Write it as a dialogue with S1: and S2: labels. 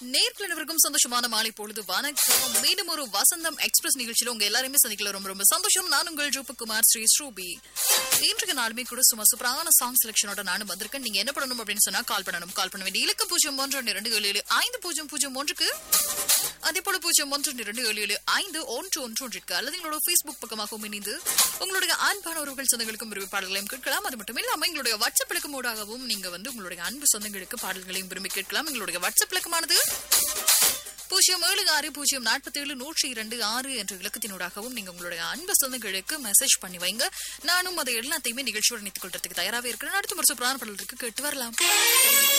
S1: நேர்களினவருக்கும் சந்தோஷமான மாலை பொழுது வணக்கம் மீண்டும் ஒரு வசந்தம் எக்ஸ்பிரஸ் நிகழ்ச்சியில உங்க எல்லாருமே சந்திக்கல ரொம்ப ரொம்ப சந்தோஷம் நான் உங்கள் ரூபகுமார் ஸ்ரீ ஸ்ரூபி இன்றைக்கு நாளுமே கூட சும்மா சூப்பரான சாங் செலக்ஷனோட நானும் வந்திருக்கேன் நீங்க என்ன பண்ணணும் அப்படின்னு சொன்னா கால் பண்ணணும் கால் பண்ண வேண்டிய இலக்கம் பூஜ்ஜியம் ஒன்று ஒன்று இரண்டு ஏழு ஏழு ஐந்து பூஜ்ஜியம் பூஜ்ஜியம் ஒன்றுக்கு அதே போல பூஜ்ஜியம் ஒன்று ஒன்று இரண்டு ஏழு ஏழு ஐந்து ஒன்று ஒன்று ஒன்றிற்கு அல்லது எங்களோட ஃபேஸ்புக் பக்கமாகவும் இணைந்து உங்களுடைய அன்பானவர்கள் சொந்தங்களுக்கும் விரும்பி பாடல்களையும் கேட்கலாம் அது மட்டும் இல்லாம எங்களுடைய வாட்ஸ்அப் இலக்கமோடாகவும் நீங்க வந்து உங்களுடைய அன்பு சொந்தங்களுக்கு பாடல்களையும் விரும்பி கேட்கலாம் எங்களுடைய வாட்ஸ்அப் இலக்கமானது பூஜ்ஜியம் ஏழு ஆறு பூஜ்ஜியம் நாற்பத்தி ஏழு நூற்றி இரண்டு ஆறு என்ற இலக்கத்தினூடாகவும் நீங்க உங்களுடைய அன்பு சொந்தங்களுக்கு மெசேஜ் பண்ணி வைங்க நானும் அதை எல்லாத்தையுமே நிகழ்ச்சியோட இணைத்துக் கொள்றதுக்கு தயாராகவே இருக்கிறேன் அடுத்த ஒரு சூப்பரான பாடல் இருக்கு கேட்டு வரலாம்